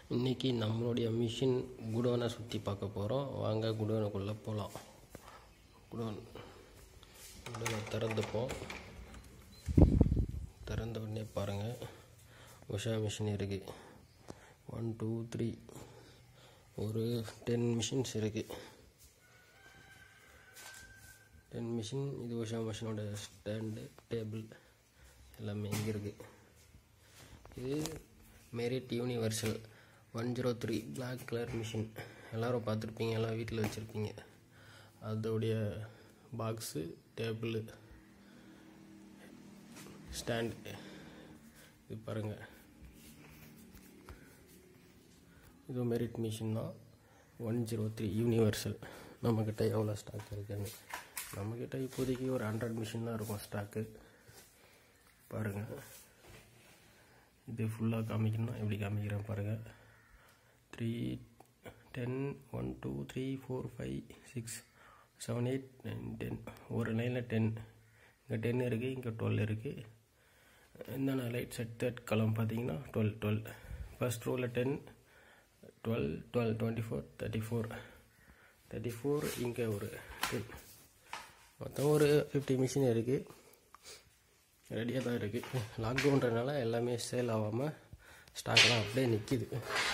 இன்றைக்கி நம்மளுடைய மிஷின் குடோனை சுற்றி பார்க்க போகிறோம் வாங்க குடோனுக்குள்ளே போகலாம் குடோன் குடோனை திறந்துப்போம் திறந்த உடனே பாருங்கள் உஷா மிஷின் இருக்குது ஒன் டூ த்ரீ ஒரு டென் மிஷின்ஸ் இருக்குது டென் மிஷின் இது உஷா மிஷினோட ஸ்டாண்டு டேபிள் எல்லாமே இங்கே இருக்குது இது merit universal one zero three black colour machine எல்லோரும் பார்த்துருப்பீங்க எல்லாம் வீட்டில் வச்சுருப்பீங்க அதோடைய பாக்ஸு டேபிள் ஸ்டாண்ட் இது பாருங்கள் இது மெரிட் மிஷின் தான் ஒன் ஜீரோ த்ரீ யூனிவர்சல் நம்மக்கிட்ட எவ்வளோ ஸ்டாக் இருக்குன்னு நம்மக்கிட்ட இப்போதைக்கு ஒரு ஹண்ட்ரட் மிஷின் தான் இருக்கும் ஸ்டாக்கு பாருங்கள் இது ஃபுல்லாக காமிக்கணும்னா எப்படி காமிக்கிறேன் பாருங்கள் three ten one two three four five six seven eight nine ten ஒரு லைனில் டென் இங்கே டென் இருக்குது இங்கே டுவெல் இருக்குது என்னென்ன லைட் செட் தேர்ட் கலம் பார்த்தீங்கன்னா டுவெல் டுவெல் ஃபஸ்ட் ரோவில் ten twelve twelve twenty four thirty four thirty four இங்கே ஒரு டென் மொத்தம் ஒரு ஃபிஃப்டி மிஷின் இருக்குது ரெடியாக தான் இருக்குது லாக்டவுன்றனால எல்லாமே சேல் ஆகாமல் ஸ்டாக்லாம் அப்படியே நிற்கிது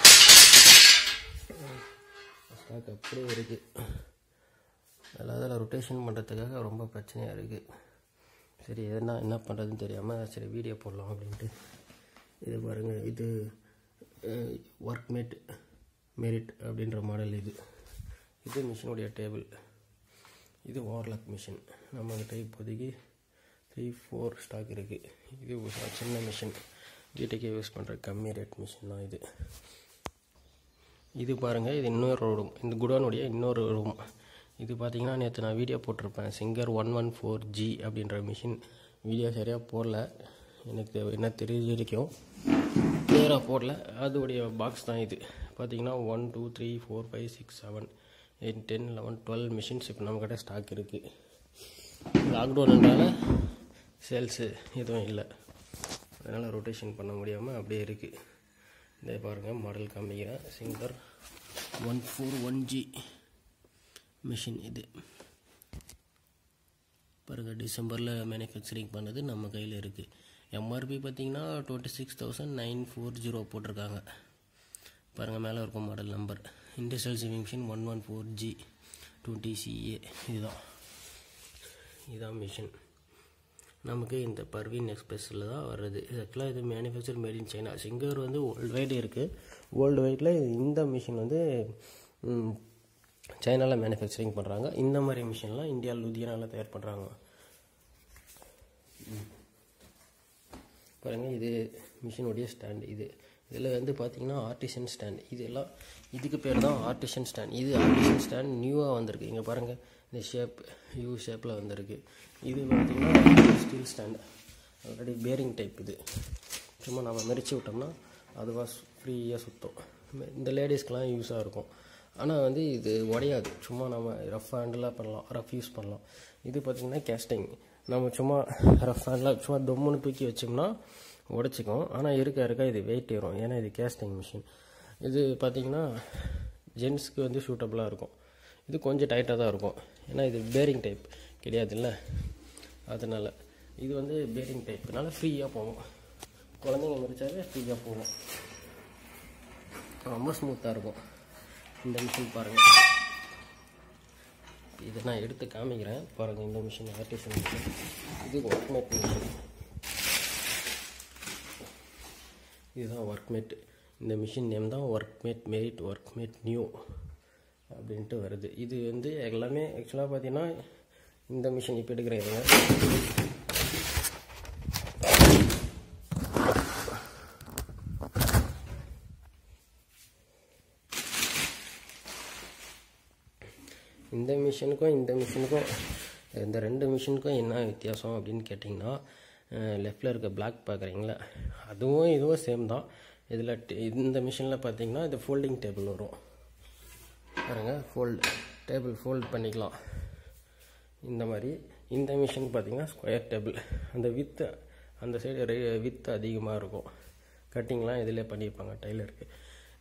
ஸ்டாக் அப்படியே இருக்குது அதில் ரொட்டேஷன் பண்ணுறதுக்காக ரொம்ப பிரச்சனையாக இருக்குது சரி எதனா என்ன பண்ணுறதுன்னு தெரியாமல் சரி வீடியோ போடலாம் அப்படின்ட்டு இது பாருங்கள் இது ஒர்க் மேட் மெரிட் அப்படின்ற மாடல் இது இது மிஷினுடைய டேபிள் இது வார்லாக் மிஷின் நம்மக்கிட்ட இப்போதைக்கு த்ரீ ஃபோர் ஸ்டாக் இருக்குது இது ஒரு சின்ன மிஷின் வீட்டுக்கே யூஸ் பண்ணுற கம்மி ரேட் மிஷின் தான் இது இது பாருங்கள் இது இன்னொரு ரூம் இந்த குடோனுடைய இன்னொரு ரூம் இது பார்த்தீங்கன்னா நேற்று நான் வீடியோ போட்டிருப்பேன் Singer one one four G அப்படின்ற மிஷின் வீடியோ சரியாக போடல எனக்கு என்ன தெரிஞ்ச வரைக்கும் கிளியராக போடல அதோடைய பாக்ஸ் தான் இது பார்த்தீங்கன்னா one two three four five six seven eight ten eleven twelve machines இப்போ நம்மக்கிட்ட ஸ்டாக் இருக்குது லாக்டவுன்னால சேல்ஸு எதுவும் இல்லை அதனால் ரொட்டேஷன் பண்ண முடியாமல் அப்படியே இருக்குது இதே பாருங்கள் மாடல் காமிக்கிறேன் Singer one four one G machine இது பாருங்கள் டிசம்பரில் மேனுஃபேக்சரிங் பண்ணது நம்ம கையில் இருக்குது எம்ஆர்பி பார்த்தீங்கன்னா twenty six thousand nine four zero போட்டிருக்காங்க பாருங்கள் மேலே இருக்கும் model number industrial sewing machine one one four G twenty CA இதுதான் இதுதான் மிஷின் நமக்கு இந்த பர்வீன் எக்ஸ்பிரஸில் தான் வருது ஆக்சுவலாக இது manufacture made in China Singer வந்து வேர்ல்டு வைடு இருக்குது வேர்ல்டு வைடில் இந்த மிஷின் வந்து சைனாவில் மேனுஃபேக்சரிங் பண்ணுறாங்க இந்த மாதிரி மிஷின்லாம் இந்தியா லுதியானாவில் தயார் பண்ணுறாங்க பாருங்கள் இது மிஷினுடைய ஸ்டாண்ட் இது இதில் வந்து பார்த்திங்கன்னா ஆர்டிஷன் ஸ்டாண்ட் இது எல்லாம் இதுக்கு பேர் தான் ஆர்டிஷன் ஸ்டாண்ட் இது ஆர்டிஷன் ஸ்டாண்ட் நியூவாக வந்திருக்கு இங்கே பாருங்கள் இந்த ஷேப் யூ ஷேப்பில் வந்திருக்கு இது பார்த்திங்கன்னா steel stand already bearing type இது சும்மா நம்ம மெரிச்சு விட்டோம்னா அதுவாக ஃப்ரீயாக சுற்றும் இந்த லேடிஸ்க்கெலாம் யூஸாக இருக்கும் ஆனால் வந்து இது உடையாது சும்மா நம்ம ரஃப் ஹேண்டலாக பண்ணலாம் ரஃப் யூஸ் பண்ணலாம் இது பார்த்திங்கன்னா கேஸ்டிங் நம்ம சும்மா ரஃப் ஹேண்டில் சும்மா தொம்முன்னு தூக்கி வச்சோம்னா உடச்சிக்கும் ஆனால் இருக்க இருக்க இது வெயிட் ஏறும் ஏன்னா இது கேஸ்டிங் மிஷின் இது பார்த்திங்கன்னா ஜென்ஸ்க்கு வந்து சூட்டபுளாக இருக்கும் இது கொஞ்சம் டைட்டாக தான் இருக்கும் ஏன்னா இது பேரிங் டைப் கிடையாதுல்ல அதனால் இது வந்து பேரிங் டைப்னால ஃப்ரீயாக போகும் குழந்தைங்க முடிச்சாவே ஃப்ரீயாக போகும் ரொம்ப ஸ்மூத்தாக இருக்கும் இந்த மிஷின் பாருங்கள் இதை நான் எடுத்து காமிக்கிறேன் பாருங்கள் இந்த மிஷின் ஆர்டிஷன் மிஷின் இது ஒர்க்மேட் மிஷின் இதுதான் ஒர்க்மேட் இந்த மிஷின் நேம் தான் ஒர்க்மேட் மெரிட் ஒர்க்மேட் நியூ அப்படின்ட்டு வருது இது வந்து எல்லாமே ஆக்சுவலாக பார்த்தீங்கன்னா இந்த மிஷின் இப்போ எடுக்கிறேங்க இந்த மிஷினுக்கும் இந்த மிஷினுக்கும் இந்த ரெண்டு மிஷினுக்கும் என்ன வித்தியாசம் அப்படின்னு கேட்டிங்கன்னா லெஃப்டில் இருக்க பிளாக் பார்க்குறீங்களா அதுவும் இதுவும் சேம் தான் இதில் இந்த மிஷினில் பார்த்தீங்கன்னா இது ஃபோல்டிங் டேபிள் வரும் பாருங்கள் ஃபோல்டு டேபிள் ஃபோல்ட் பண்ணிக்கலாம் இந்த மாதிரி இந்த மிஷின் பார்த்தீங்கன்னா ஸ்கொயர் டேபிள் அந்த வித்து அந்த சைடு வித்து அதிகமாக இருக்கும் கட்டிங்லாம் இதிலே பண்ணியிருப்பாங்க டைலருக்கு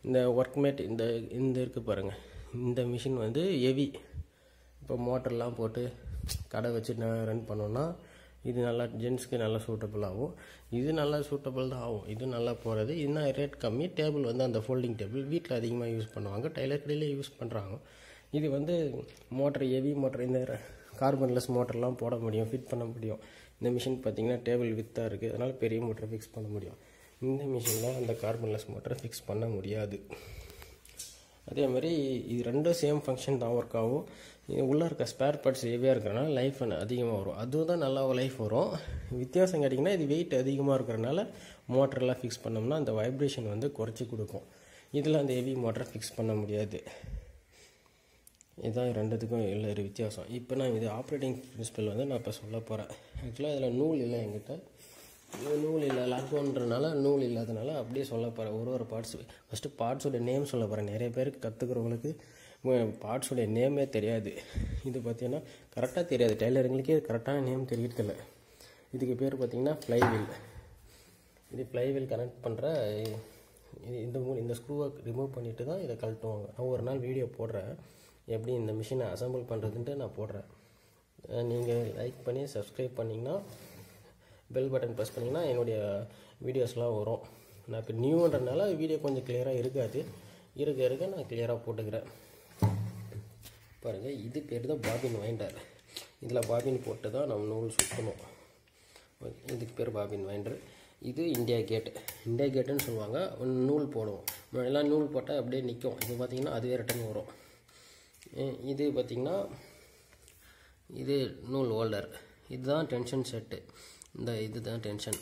இந்த ஒர்க் மேட் இந்த இந்த இருக்குது பாருங்கள் இந்த மிஷின் வந்து ஹெவி இப்போ மோட்டர்லாம் போட்டு கடை வச்சு நான் ரன் பண்ணோன்னா இது நல்லா ஜென்ஸ்க்கு நல்லா சூட்டபிள் ஆகும் இது நல்லா சூட்டபிள் தான் ஆகும் இது நல்லா போகிறது இன்னும் ரேட் கம்மி டேபிள் வந்து அந்த ஃபோல்டிங் டேபிள் வீட்டில் அதிகமாக யூஸ் பண்ணுவாங்க டைலர் கடையிலே யூஸ் பண்ணுறாங்க இது வந்து மோட்டர் ஹெவி மோட்டர் இந்த கார்பன்லெஸ் மோட்டர்லாம் போட முடியும் ஃபிட் பண்ண முடியும் இந்த மிஷின் பார்த்தீங்கன்னா டேபிள் வித்தாக இருக்குது அதனால் பெரிய மோட்டரை ஃபிக்ஸ் பண்ண முடியும் இந்த மிஷினில் அந்த கார்பன்லெஸ் மோட்டரை ஃபிக்ஸ் பண்ண முடியாது அதே மாதிரி இது ரெண்டும் சேம் ஃபங்க்ஷன் தான் ஒர்க் ஆகும் இது உள்ளே இருக்க ஸ்பேர் பார்ட்ஸ் ஹெவியாக இருக்கிறனால லைஃப் அதிகமாக வரும் அதுவும் தான் நல்லா லைஃப் வரும் வித்தியாசம் கேட்டிங்கன்னா இது வெயிட் அதிகமாக இருக்கிறனால மோட்டர்லாம் ஃபிக்ஸ் பண்ணோம்னா அந்த வைப்ரேஷன் வந்து குறைச்சி கொடுக்கும் இதில் அந்த ஹெவி மோட்டரை ஃபிக்ஸ் பண்ண முடியாது இதுதான் ரெண்டுத்துக்கும் உள்ள ஒரு வித்தியாசம் இப்போ நான் இது ஆப்ரேட்டிங் பிரின்சிபல் வந்து நான் இப்போ சொல்ல போகிறேன் ஆக்சுவலாக இதில் நூல் இல்லை என்கிட்ட இது நூல் இல்லை லாக்டவுன்றனால நூல் இல்லாதனால அப்படியே சொல்ல போகிறேன் ஒரு ஒரு பார்ட்ஸ் ஃபஸ்ட்டு பார்ட்ஸோட நேம் சொல்ல போகிறேன் நிறைய பேருக்கு கற்றுக்கிறவங்களுக்கு பார்ட்ஸோடைய நேமே தெரியாது இது பார்த்தீங்கன்னா கரெக்டாக தெரியாது டெய்லருங்களுக்கே கரெக்டான நேம் தெரியறதில்ல இதுக்கு பேர் பார்த்தீங்கன்னா ஃப்ளைவீல் இது ஃப்ளைவீல் கனெக்ட் பண்ணுற இது இந்த மூ இந்த ஸ்க்ரூவை ரிமூவ் பண்ணிட்டு தான் இதை கழட்டுவாங்க நான் ஒரு நாள் வீடியோ போடுறேன் எப்படி இந்த மிஷினை அசம்பிள் பண்ணுறதுன்ட்டு நான் போடுறேன் நீங்கள் லைக் பண்ணி சப்ஸ்கிரைப் பண்ணிங்கன்னா பெல் பட்டன் ப்ரெஸ் பண்ணிங்கன்னா என்னுடைய வீடியோஸ்லாம் வரும் நான் இப்போ நியூன்றனால வீடியோ கொஞ்சம் கிளியராக இருக்காது இருக்க இருக்க நான் கிளியராக போட்டுக்கிறேன் பாருங்கள் இது பேர் தான் பாபின் வைண்டர் இதில் பாபின் போட்டு தான் நம்ம நூல் சுற்றணும் இதுக்கு பேர் பாபின் வைண்டர் இது இந்தியா கேட் இந்தியா கேட்டுன்னு சொல்லுவாங்க ஒன்று நூல் போடுவோம் முன்னாடிலாம் நூல் போட்டால் அப்படியே நிற்கும் இப்போ பார்த்தீங்கன்னா அதுவே ரிட்டன் வரும் இது பார்த்திங்கன்னா இது நூல் ஹோல்டர் இதுதான் டென்ஷன் செட்டு இந்த இதுதான் டென்ஷன்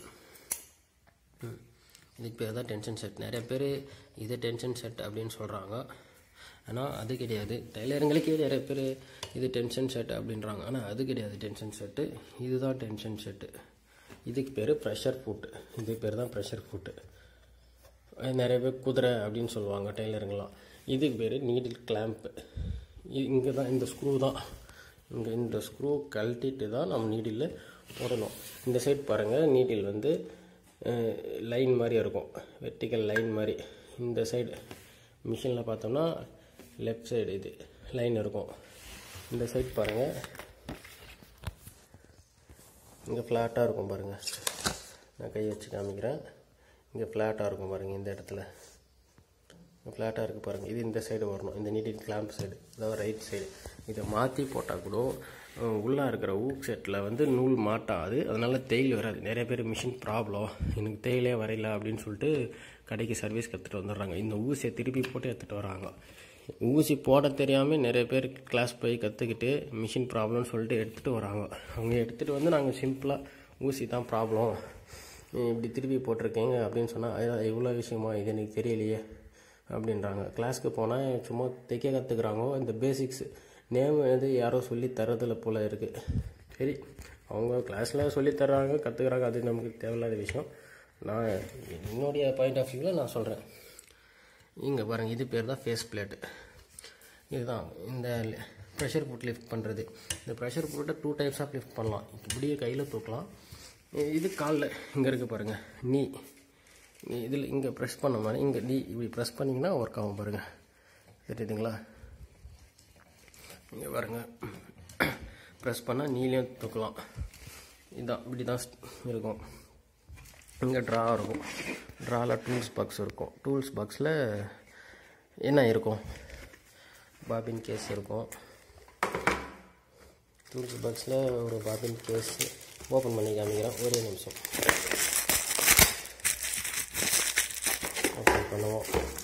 இதுக்கு பேர் தான் டென்ஷன் செட் நிறைய பேர் இது டென்ஷன் செட் அப்படின்னு சொல்கிறாங்க ஆனால் அது கிடையாது டைலருங்களுக்கே நிறைய பேர் இது டென்ஷன் செட் அப்படின்றாங்க ஆனால் அது கிடையாது டென்ஷன் செட்டு இதுதான் டென்ஷன் செட்டு இதுக்கு பேர் ப்ரெஷர் ஃபுட்டு இதுக்கு பேர் தான் ப்ரெஷர் ஃபுட்டு நிறைய பேர் குதிரை அப்படின்னு சொல்லுவாங்க டெய்லருங்களாம் இதுக்கு பேர் நீடில் கிளாம்ப்பு இங்கே தான் இந்த ஸ்க்ரூ தான் இங்கே இந்த ஸ்க்ரூ கழட்டிட்டு தான் நம்ம நீடில் போடணும் இந்த சைட் பாருங்கள் நீடில் வந்து லைன் மாதிரி இருக்கும் வெர்டிக்கல் லைன் மாதிரி இந்த சைடு மிஷினில் பார்த்தோம்னா லெஃப்ட் சைடு இது லைன் இருக்கும் இந்த சைட் பாருங்கள் இங்கே ஃப்ளாட்டாக இருக்கும் பாருங்கள் நான் கை வச்சு காமிக்கிறேன் இங்கே ஃப்ளாட்டாக இருக்கும் பாருங்கள் இந்த இடத்துல ஃப்ளாட்டாக இருக்குது பாருங்கள் இது இந்த சைடு வரணும் இந்த நீட்டிங் கிளாம்ப் சைடு அதாவது ரைட் சைடு இதை மாற்றி போட்டால் கூட உள்ளே இருக்கிற ஊக் செட்டில் வந்து நூல் மாட்டாது அதனால் தேயில் வராது நிறைய பேர் மிஷின் ப்ராப்ளம் எனக்கு தேயிலே வரையில அப்படின்னு சொல்லிட்டு கடைக்கு சர்வீஸ் கற்றுட்டு வந்துடுறாங்க இந்த ஊசியை திருப்பி போட்டு எடுத்துகிட்டு வராங்க ஊசி போட தெரியாமல் நிறைய பேர் கிளாஸ் போய் கற்றுக்கிட்டு மிஷின் ப்ராப்ளம்னு சொல்லிட்டு எடுத்துகிட்டு வராங்க அவங்க எடுத்துகிட்டு வந்து நாங்கள் சிம்பிளாக ஊசி தான் ப்ராப்ளம் இப்படி திருப்பி போட்டிருக்கீங்க அப்படின்னு சொன்னால் இவ்வளோ விஷயமா இது எனக்கு தெரியலையே அப்படின்றாங்க கிளாஸ்க்கு போனால் சும்மா தைக்க கற்றுக்குறாங்க இந்த பேசிக்ஸ் நேம் வந்து யாரோ சொல்லி தரதில்ல போல் இருக்குது சரி அவங்க கிளாஸில் சொல்லி தர்றாங்க கற்றுக்குறாங்க அது நமக்கு தேவையில்லாத விஷயம் நான் என்னுடைய பாயிண்ட் ஆஃப் வியூவில் நான் சொல்கிறேன் இங்கே பாருங்கள் இது பேர் தான் ஃபேஸ் பிளேட்டு இதுதான் இந்த ப்ரெஷர் ஃபுட் லிஃப்ட் பண்ணுறது இந்த ப்ரெஷர் ஃபுட்டை டூ டைப்ஸ் ஆஃப் லிஃப்ட் பண்ணலாம் இப்படியே கையில் தூக்கலாம் இது காலில் இங்கே இருக்குது பாருங்கள் நீ இதில் இங்கே ப்ரெஸ் பண்ண மாதிரி இங்கே நீ இப்படி ப்ரெஸ் பண்ணிங்கன்னா ஒர்க் ஆகும் பாருங்கள் தெரியுதுங்களா இங்கே பாருங்கள் ப்ரெஸ் பண்ணால் நீலையும் தூக்கலாம் இதுதான் இப்படி தான் இருக்கும் இங்கே ட்ரா இருக்கும் ட்ராவில் டூல்ஸ் பாக்ஸ் இருக்கும் டூல்ஸ் பாக்ஸில் என்ன இருக்கும் பாபின் கேஸ் இருக்கும் டூல்ஸ் பாக்ஸில் ஒரு பாபின் கேஸ் ஓப்பன் பண்ணி காமிக்கிறேன் ஒரே நிமிஷம் ஓப்பன் பண்ணுவோம்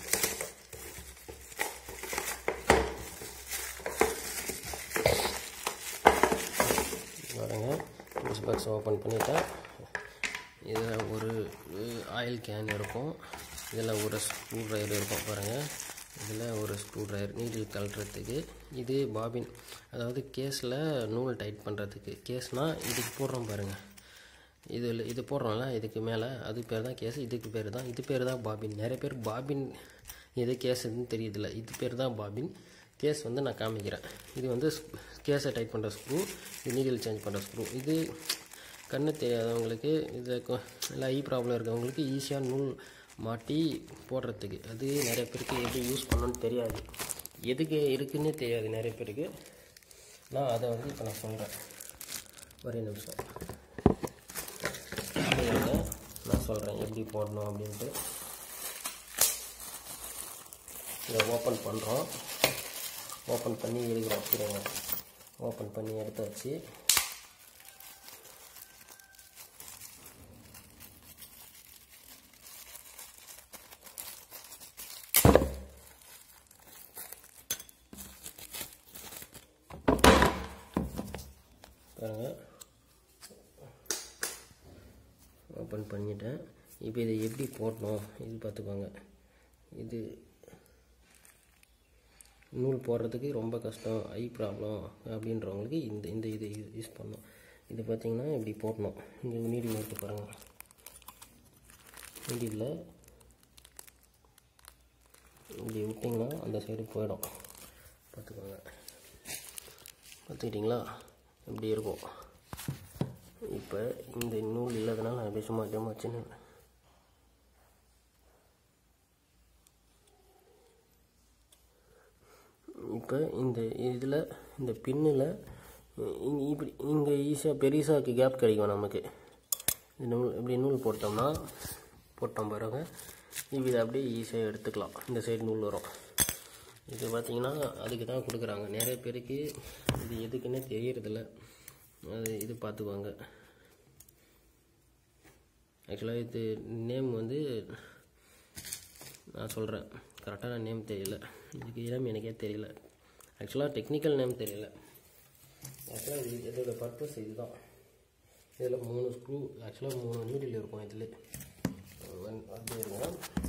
பாருங்கள் டூல்ஸ் பாக்ஸ் ஓப்பன் பண்ணிட்டேன் இதில் ஒரு ஆயில் கேன் இருக்கும் இதில் ஒரு ஸ்க்ரூ ட்ரைவர் இருக்கும் பாருங்கள் இதில் ஒரு ஸ்க்ரூ ட்ரைவர் நீடில் கழட்டுறதுக்கு இது பாபின் அதாவது கேஸில் நூல் டைட் பண்ணுறதுக்கு கேஸ்னால் இதுக்கு போடுறோம் பாருங்கள் இதில் இது போடுறோம்ல இதுக்கு மேலே அது பேர் தான் கேஸ் இதுக்கு பேர் தான் இது பேர் தான் பாபின் நிறைய பேர் பாபின் எது கேஸுன்னு தெரியுதில்ல இது பேர் தான் பாபின் கேஸ் வந்து நான் காமிக்கிறேன் இது வந்து கேஸை டைட் பண்ணுற ஸ்க்ரூ இது நீடில் சேஞ்ச் பண்ணுற ஸ்க்ரூ இது கண்ணு தெரியாதவங்களுக்கு இது இல்லை ஐ ப்ராப்ளம் இருக்கவங்களுக்கு ஈஸியாக நூல் மாட்டி போடுறதுக்கு அது நிறைய பேருக்கு எப்படி யூஸ் பண்ணணும்னு தெரியாது எதுக்கு இருக்குன்னே தெரியாது நிறைய பேருக்கு நான் அதை வந்து இப்போ நான் சொல்கிறேன் ஒரே நிமிஷம் இருங்க, நான் சொல்கிறேன் எப்படி போடணும் அப்படின்ட்டு இதை ஓப்பன் பண்ணுறோம் ஓப்பன் பண்ணி எடுக்கிறோம் இருங்க ஓப்பன் பண்ணி எடுத்தாச்சு பாருங்க ஓப்பன் பண்ணிட்டேன் இப்போ இதை எப்படி போடணும் இது பார்த்துக்கோங்க இது நூல் போடுறதுக்கு ரொம்ப கஷ்டம் ஐ ப்ராப்ளம் அப்படின்றவங்களுக்கு இந்த இந்த இது யூஸ் பண்ணணும் இது பார்த்தீங்கன்னா இப்படி போடணும் இங்கே நீடில் எடுத்து பாருங்கள் நீடில் இப்படி விட்டிங்கன்னா அந்த சைடு போயிடும் பார்த்துக்கோங்க பார்த்துக்கிட்டிங்களா இப்படி இருக்கும் இப்போ இந்த நூல் இல்லாதனால நான் அப்படியே சும்மா டெமோ வச்சுன்னு இப்போ இந்த இதில் இந்த பின்னில் இப்படி இங்கே ஈஸியாக பெருசாக்கு கேப் கிடைக்கும் நமக்கு இந்த நூல் இப்படி நூல் போட்டோம்னா போட்டோம் பாருங்க இப்போ இதை அப்படியே ஈஸியாக எடுத்துக்கலாம் இந்த சைடு நூல் வரும் இது பார்த்தீங்கன்னா அதுக்கு தான் கொடுக்குறாங்க நிறைய பேருக்கு இது எதுக்குன்னே தெரியறதில்ல அது இது பார்த்துக்குவாங்க ஆக்சுவலாக இது நேம் வந்து நான் சொல்கிறேன் கரெக்டான நேம் தெரியல இதுக்கு நேம் எனக்கே தெரியல ஆக்சுவலாக டெக்னிக்கல் நேம் தெரியல ஆக்சுவலாக இது இதோட பர்பஸ் இதுதான் இதில் மூணு ஸ்க்ரூ ஆக்சுவலாக மூணு நீடில் இருக்கும் இதில் அப்படியே இருங்க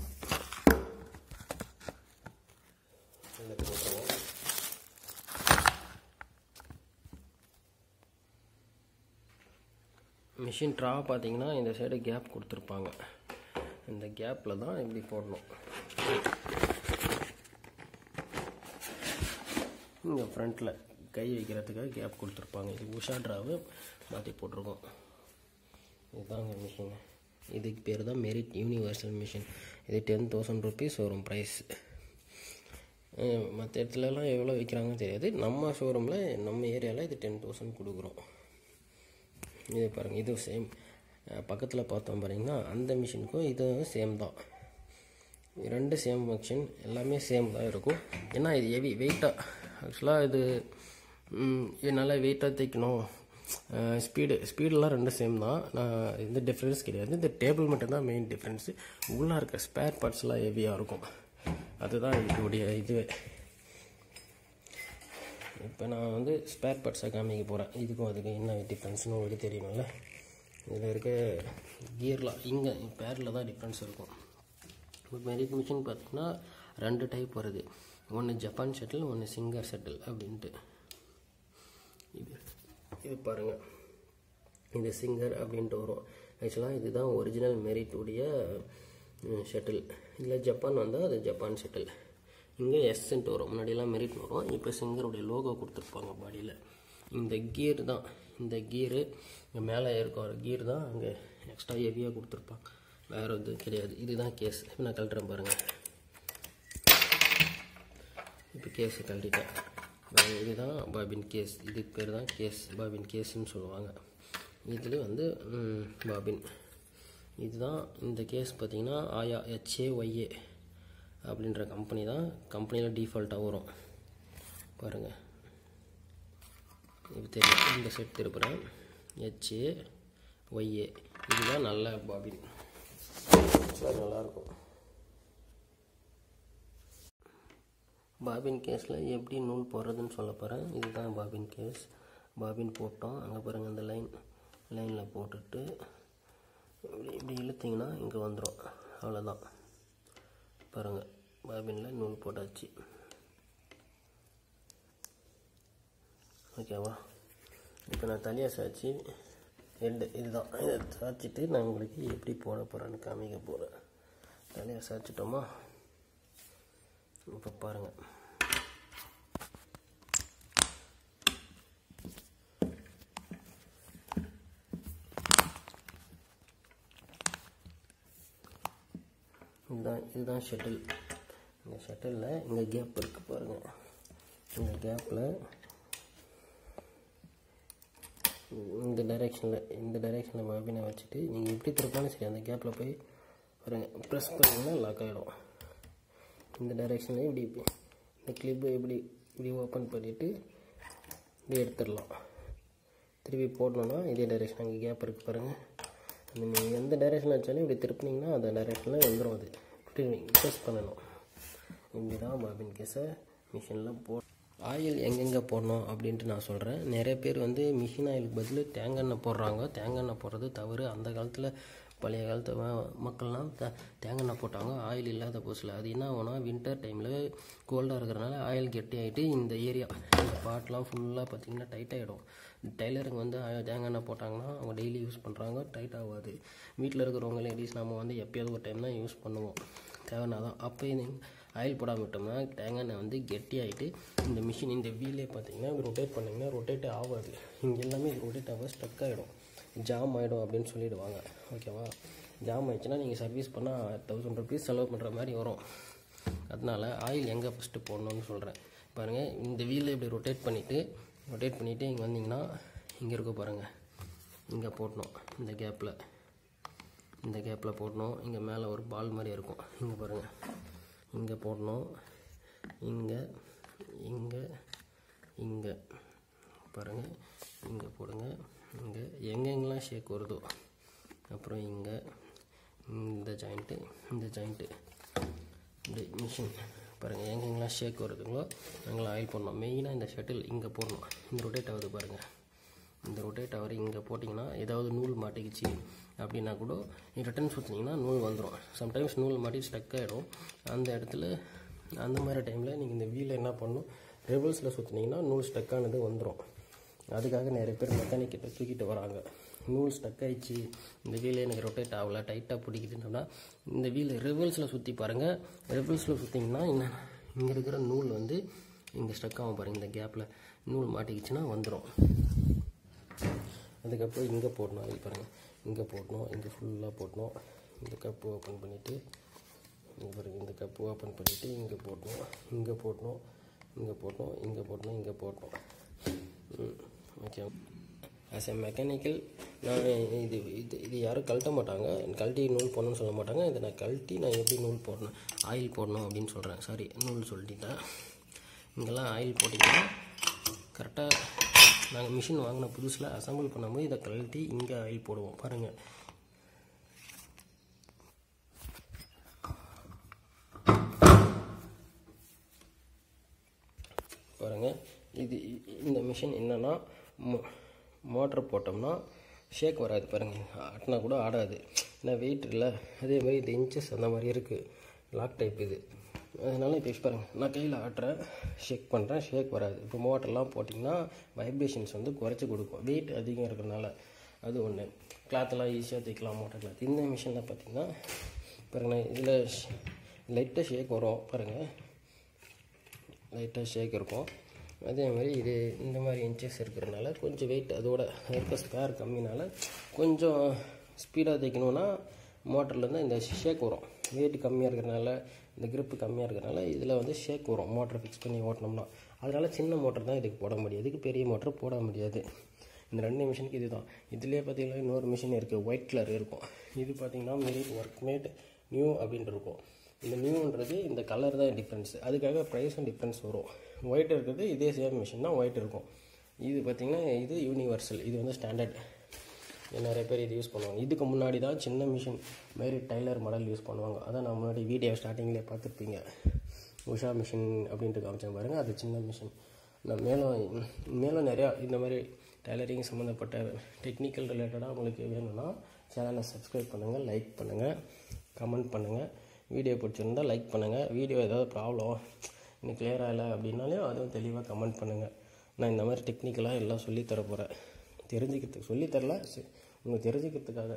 இதில் போட்டுருவோம் மிஷின் ட்ரா பார்த்தீங்கன்னா இந்த சைடு கேப் கொடுத்துருப்பாங்க இந்த கேப்பில் தான் இப்படி போடணும் இங்கே ஃப்ரண்ட்டில் கை வைக்கிறதுக்காக கேப் கொடுத்துருப்பாங்க இது உஷா ட்ராவு மாற்றி போட்டிருக்கோம் இதுதாங்க மிஷின் இதுக்கு பேர் தான் மெரிட் யூனிவர்சல் மிஷின் இது டென் தௌசண்ட் ருபீஸ் வரும் ப்ரைஸ் மற்ற இடத்துலலாம் எவ்வளோ விற்கிறாங்கன்னு தெரியாது நம்ம ஷோரூமில் நம்ம ஏரியாவில் இது டென் தௌசண்ட் கொடுக்குறோம் இது பாருங்கள் இதுவும் சேம் பக்கத்தில் பார்த்தோம் பாருங்கன்னா அந்த மிஷினுக்கும் இதுவும் சேம் தான் ரெண்டு சேம் ஃபங்க்ஷன் எல்லாமே சேம் தான் இருக்கும் ஏன்னா இது ஹெவி வெயிட்டாக ஆக்சுவலாக இது ம், இது நல்லா வெயிட்டாக தைக்கணும் ஸ்பீடு ஸ்பீடெலாம் ரெண்டு சேம் தான் நான் எந்த டிஃப்ரென்ஸ் கிடையாது இந்த டேபிள் மட்டும்தான் மெயின் டிஃப்ரென்ஸு உள்ளே இருக்க ஸ்பேர் பார்ட்ஸ்லாம் ஹெவியாக இருக்கும் அதுதான் இதனுடைய இதுவே இப்போ நான் வந்து ஸ்பேர் பார்ட்ஸை காமிக்க போகிறேன் இதுக்கும் அதுக்கும் என்ன டிஃப்ரென்ஸ்னு உங்களுக்கு தெரியணும்ல இதில் இருக்க கியர்லாம் இங்கே பேரில் தான் டிஃப்ரென்ஸ் இருக்கும் இப்போ மெரிட் மிஷின் பார்த்தீங்கன்னா ரெண்டு டைப் வருது ஒன்று ஜப்பான் ஷட்டில் ஒன்று சிங்கர் ஷட்டில் அப்படின்ட்டு இது இது பாருங்கள் இது சிங்கர் அப்படின்ட்டு வரும் ஆக்சுவலாக இதுதான் ஒரிஜினல் மெரிட்டுடைய ஷட்டில் இதில் ஜப்பான் வந்தால் அது ஜப்பான் ஷட்டில் இங்கே எஸ்ன்ட்டு வரும் முன்னாடியெல்லாம் மெரிட் வரும் இப்போ சிங்கருடைய லோகோ கொடுத்துருப்பாங்க பாடியில் இந்த கியர் தான் இந்த கியரு இங்கே மேலே இருக்க ஒரு கியர் தான் அங்கே எக்ஸ்ட்ரா ஹெவியாக கொடுத்துருப்பாங்க வேறு எதுவும் கிடையாது இதுதான் கேஸ் இப்போ நான் கழட்டுறேன் பாருங்கள் இப்போ கேஸை கழட்டிட்டேன் பாருங்க, இதுதான் பாபின் கேஸ் இதுக்கு பேர் தான் கேஸ் பாபின் கேஸ்ன்னு சொல்லுவாங்க இதில் வந்து ம், பாபின் இதுதான் இந்த கேஸ் பார்த்தீங்கன்னா ஆயா ஹெச்ஏ ஒய்ஏ அப்படின்ற கம்பெனி தான் கம்பெனியில் டிஃபால்ட்டாக வரும் பாருங்கள் இது தெரியும் இந்த செட் திருப்புறேன் ஹெச்ஏ ஒய்ஏ இதுதான் நல்ல பாபின் நல்லாயிருக்கும் பாபின் கேஸில் எப்படி நூல் போடுறதுன்னு சொல்ல போகிறேன் இதுதான் பாபின் கேஸ் பாபின் போட்டோம் அங்கே பாருங்கள் இந்த லைன் லைனில் போட்டுட்டு இப்படி இப்படி இழுத்தீங்கன்னா இங்கே வந்துடும் அவ்வளோதான் பாருங்கள் பாபினில் நூல் போட்டாச்சு ஓகேவா இப்போ நான் தலையை சாய்ச்சி ரெண்டு இதுதான் இதை சாய்ச்சிட்டு நான் உங்களுக்கு எப்படி போட போகிறேன்னு காமிக்க போகிறேன் தலையை சாய்ச்சிட்டோமா இப்போ பாருங்கள் இதுதான் இதுதான் ஷட்டில் இந்த ஷட்டிலில் இங்கே கேப் இருக்குது பாருங்கள் இந்த கேப்பில் இந்த டைரெக்ஷனில் இந்த டைரெக்ஷனில் பாபினை வச்சுட்டு நீங்கள் எப்படி திருப்பாலும் சரி அந்த கேப்பில் போய் பாருங்கள் ப்ரெஸ் பண்ணிங்கன்னா லாக் ஆகிடும் இந்த டைரெக்ஷனில் இப்படி இந்த கிளிப்பை இப்படி இப்படி ஓப்பன் பண்ணிவிட்டு இப்படி எடுத்துடலாம் திருப்பி போடணுன்னா இதே டைரெக்ஷன் அங்கே கேப் இருக்குது பாருங்கள் அந்த நீங்கள் எந்த டைரெக்ஷனில் வச்சாலும் இப்படி திருப்பினீங்கன்னா அந்த டைரெக்ஷனில் வந்துடும் அது இப்படி ப்ரெஸ் பண்ணணும் இப்படி தான் பாபின் கேஸை மிஷினில் போ ஆயில் எங்கெங்கே போடணும் அப்படின்ட்டு நான் சொல்கிறேன் நிறைய பேர் வந்து மிஷின் ஆயிலுக்கு பதில் தேங்காய் எண்ணெய் போடுறாங்க தேங்காய் எண்ணெய் போடுறது தவறு அந்த காலத்தில் பழைய காலத்து ம- மக்கள்லாம் த தேங்காய் எண்ணெய் போட்டாங்க ஆயில் இல்லாத புதுசில் அது என்ன ஆகும்னா வின்டர் டைமில் கோல்டாக இருக்கிறனால ஆயில் கெட்டி ஆகிட்டு இந்த ஏரியா இந்த பாட்லாம் ஃபுல்லாக பார்த்தீங்கன்னா டைட் ஆகிடும் டைலருங்க வந்து ஆ- தேங்காய் எண்ணெய் போட்டாங்கன்னா அவங்க டெய்லி யூஸ் பண்ணுறாங்க டைட் ஆகாது வீட்டில் இருக்கிறவங்க லேடிஸ் நம்ம வந்து எப்பயாவது ஒரு டைம் தான் யூஸ் பண்ணுவோம் தேவைன்னா தான் அப்போ இது ஆயில் போடாமல் விட்டோம்னா தேங்காய் எண்ணெய் வந்து கெட்டியாகிட்டு இந்த மிஷின் இந்த வீலே பார்த்தீங்கன்னா ரொட்டேட் பண்ணிங்கன்னா ரொட்டேட் ஆகாது இங்கே எல்லாமே ரொட்டேட் ஆக ஸ்டக் ஆகிடும் ஜாம் ஆகிடும் அப்படின்னு சொல்லிடுவாங்க ஓகேவா ஜாம் ஆயிடுச்சுன்னா நீங்கள் சர்வீஸ் பண்ணால் தௌசண்ட் ருபீஸ் செலவு பண்ணுற மாதிரி வரும் அதனால ஆயில் எங்கே ஃபஸ்ட்டு போடணும்னு சொல்கிறேன் பாருங்கள் இந்த வீலை இப்படி ரொட்டேட் பண்ணிவிட்டு ரொட்டேட் பண்ணிவிட்டு இங்கே வந்தீங்கன்னா இங்கே இருக்க பாருங்கள் இங்கே போடணும் இந்த கேப்பில் இந்த கேப்பில் போடணும் இங்கே மேலே ஒரு பால் மாதிரி இருக்கும் இங்கே பாருங்கள் இங்கே போடணும் இங்கே இங்கே இங்கே பாருங்கள் இங்கே போடுங்க இங்கே எங்கெங்கெல்லாம் ஷேக் வருதோ அப்புறம் இங்கே இந்த ஜாயிண்ட்டு இந்த ஜாயிண்ட்டு இந்த மிஷின் பாருங்கள் எங்கெங்கெல்லாம் ஷேக் வருதுங்களோ அங்கெல்லாம் ஆயில் போடணும் மெயினாக இந்த ஷட்டில் இங்கே போடணும் இந்த ரொட்டேட் ஆகுது பாருங்கள் இந்த ரொட்டேட் ஆகிற இங்கே போட்டிங்கன்னா ஏதாவது நூல் மாட்டிக்கிச்சு அப்படின்னா கூட ரிட்டன் சுற்றினீங்கன்னா நூல் வந்துடும் சம்டைம்ஸ் நூல் மாட்டி ஸ்டக் ஆகிடும் அந்த இடத்துல அந்த மாதிரி டைமில் நீங்கள் இந்த வீலை என்ன பண்ணணும் ரிவர்ஸில் சுற்றினீங்கன்னா நூல் ஸ்டக் ஆனது வந்துடும் அதுக்காக நிறைய பேர் மெக்கானிக் கிட்ட தூக்கிட்டு வராங்க நூல் ஸ்டக் ஆயிடுச்சு இந்த வீல் எனக்கு ரொட்டேட் ஆகல டைட்டாக பிடிக்குதுன்னா இந்த வீல் ரிவல்ஸில் சுற்றி பாருங்கள் ரிவல்ஸில் சுற்றிங்கன்னா என்ன இங்கே இருக்கிற நூல் வந்து இங்கே ஸ்டக் ஆகும் பாருங்கள் இந்த கேப்பில் நூல் மாட்டிக்கிச்சுன்னா வந்துடும் அதுக்கப்புறம் இங்கே போடணும் அது பாருங்கள் இங்கே போடணும் இங்கே ஃபுல்லாக போடணும் இந்த கப்பு ஓப்பன் பண்ணிவிட்டு இங்கே பாருங்கள் இந்த கப்பு ஓப்பன் பண்ணிவிட்டு இங்கே போடணும் இங்கே போடணும் இங்கே போடணும் இங்கே போடணும் இங்கே போடணும் ஓகே ஆஸ் எ மெக்கானிக்கல் நான் இது இது இது யாரும் கழட்ட மாட்டாங்க கழட்டி நூல் போடணும்னு சொல்ல மாட்டாங்க இதை நான் கழட்டி நான் எப்படி நூல் போடணும் ஆயில் போடணும் அப்படின்னு சொல்கிறேன் சாரி நூல் சொல்லிட்டேன் இங்கெல்லாம் ஆயில் போட்டிங்கன்னா கரெக்டாக நாங்கள் மிஷின் வாங்கின புதுசில் அசம்பிள் பண்ணும்போது இதை கழட்டி இங்கே ஆயில் போடுவோம் பாருங்கள் பாருங்கள் இது இந்த மிஷின் என்னென்னா மோட்ரு போட்டோம்னா ஷேக் வராது பாருங்கள் ஆட்டினா கூட ஆடாது ஏன்னா வெயிட் இல்லை அதே மாதிரி இந்த இன்ச்சஸ் அந்த மாதிரி இருக்குது லாக் டைப் இது அதனால் இப்போ பாருங்கள் நான் கையில் ஆட்டுறேன் ஷேக் பண்ணுறேன் ஷேக் வராது இப்போ மோட்டர்லாம் போட்டிங்கன்னா வைப்ரேஷன்ஸ் வந்து குறைச்சி கொடுக்கும் வெயிட் அதிகம் இருக்கிறனால அது ஒன்று கிளாத்தெல்லாம் ஈஸியாக தைக்கலாம் மோட்டர் கிளாத் இந்த மிஷினில் பார்த்தீங்கன்னா பாருங்கள் இதில் லைட்டாக ஷேக் வரும் பாருங்கள் லைட்டாக ஷேக் இருக்கும் அதே மாதிரி இது இந்த மாதிரி இன்ச்சஸ் இருக்கிறனால கொஞ்சம் வெயிட் அதோட இருக்க ஸ்பேர் கம்மினால கொஞ்சம் ஸ்பீடாக தைக்கணுன்னா மோட்டர்லேருந்து இந்த ஷேக் வரும் வெயிட் கம்மியாக இருக்கிறனால இந்த grip கம்மியாக இருக்கிறனால இதில் வந்து ஷேக் வரும் மோட்டர் ஃபிக்ஸ் பண்ணி ஓட்டினோம்னா அதனால் சின்ன மோட்டர் தான் இதுக்கு போட முடியும் இதுக்கு பெரிய மோட்டர் போட முடியாது இந்த ரெண்டு மிஷினுக்கு இது தான் இதுலேயே பார்த்தீங்கன்னா இன்னொரு மிஷின் இருக்குது ஒயிட் கலர் இருக்கும் இது பார்த்தீங்கன்னா மெரிட் ஒர்க் மேட் நியூ அப்படின்ட்டு இருக்கும் இந்த நியூன்றது இந்த கலர் தான் டிஃப்ரென்ஸ் அதுக்காக ப்ரைஸும் டிஃப்ரென்ஸ் வரும் ஒயிட் இருக்கிறது இதே சேம் மிஷின் தான் ஒயிட் இருக்கும் இது பார்த்திங்கன்னா இது யூனிவர்சல் இது வந்து ஸ்டாண்டர்ட் நிறைய பேர் இது யூஸ் பண்ணுவாங்க இதுக்கு முன்னாடி தான் சின்ன மிஷின் மாரி டைலர் மாடல் யூஸ் பண்ணுவாங்க அதான் நான் முன்னாடி வீடியோ ஸ்டார்டிங்லேயே பார்த்துருப்பீங்க உஷா மிஷின் அப்படின்ட்டு காமிச்சேன் பாருங்கள் அது சின்ன மிஷின் நான் மேலும் மேலும் நிறையா இந்த மாதிரி டைலரிங் சம்மந்தப்பட்ட டெக்னிக்கல் ரிலேட்டடாக உங்களுக்கு வேணும்னா சேனலை சப்ஸ்கிரைப் பண்ணுங்கள் லைக் பண்ணுங்கள் கமெண்ட் பண்ணுங்கள் வீடியோ பிடிச்சிருந்தா லைக் பண்ணுங்கள் வீடியோ ஏதாவது ப்ராப்ளம் இன்னும் கிளியராக இல்லை அப்படின்னாலே அதுவும் தெளிவாக கமெண்ட் பண்ணுங்கள் நான் இந்த மாதிரி டெக்னிக்கலாக எல்லாம் சொல்லித் தர போகிறேன் தெரிஞ்சுக்கிறதுக்கு சொல்லித் தரல சரி, உங்களுக்கு தெரிஞ்சுக்கிறதுக்காக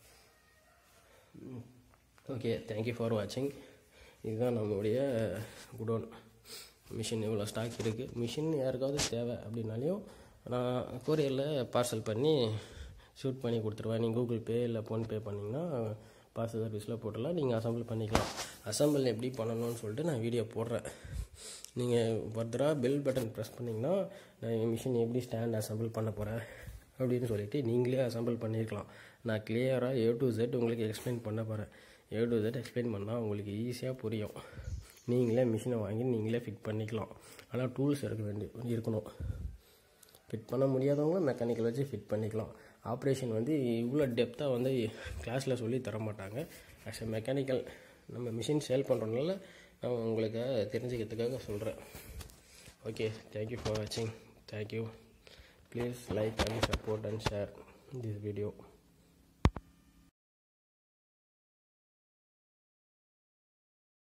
ஓகே தேங்க்யூ ஃபார் வாட்சிங் இதுதான் நம்மளுடைய குடோன் மிஷின் இவ்வளோ ஸ்டாக் இருக்குது மிஷின் யாருக்காவது தேவை அப்படின்னாலையும் நான் கொரியரில் பார்சல் பண்ணி ஷூட் பண்ணி கொடுத்துருவேன் நீங்கள் கூகுள் பே இல்லை ஃபோன்பே பண்ணிங்கன்னா பார்சல் சர்வீஸில் போட்டுடலாம் நீங்கள் அசம்பிள் பண்ணிக்கலாம் அசம்பிள் எப்படி பண்ணணும்னு சொல்லிட்டு நான் வீடியோ போடுறேன் நீங்கள் ஃபர்தராக பெல் பட்டன் ப்ரெஸ் பண்ணிங்கன்னா நான் என் மிஷின் எப்படி ஸ்டாண்ட் அசம்பிள் பண்ண போகிறேன் அப்படின்னு சொல்லிட்டு நீங்களே அசம்பிள் பண்ணியிருக்கலாம் நான் கிளியராக ஏ டு Z உங்களுக்கு எக்ஸ்பிளைன் பண்ண போகிறேன் ஏ டு Z எக்ஸ்பிளைன் பண்ணால் உங்களுக்கு ஈஸியாக புரியும் நீங்களே மிஷினை வாங்கி நீங்களே ஃபிட் பண்ணிக்கலாம் ஆனால் டூல்ஸ் இருக்க வேண்டி இருக்கணும் ஃபிட் பண்ண முடியாதவங்க மெக்கானிக்கல் வச்சு ஃபிட் பண்ணிக்கலாம் ஆப்ரேஷன் வந்து இவ்வளோ டெப்த்தாக வந்து கிளாஸில் சொல்லி தர மாட்டாங்க ஆஸ் எ மெக்கானிக்கல் நம்ம மிஷின் சேல் பண்ணுறதுனால நான் உங்களுக்கு தெரிஞ்சுக்கிறதுக்காக சொல்கிறேன் ஓகே தேங்க்யூ ஃபார் வாட்சிங் thank you please like and support and share this video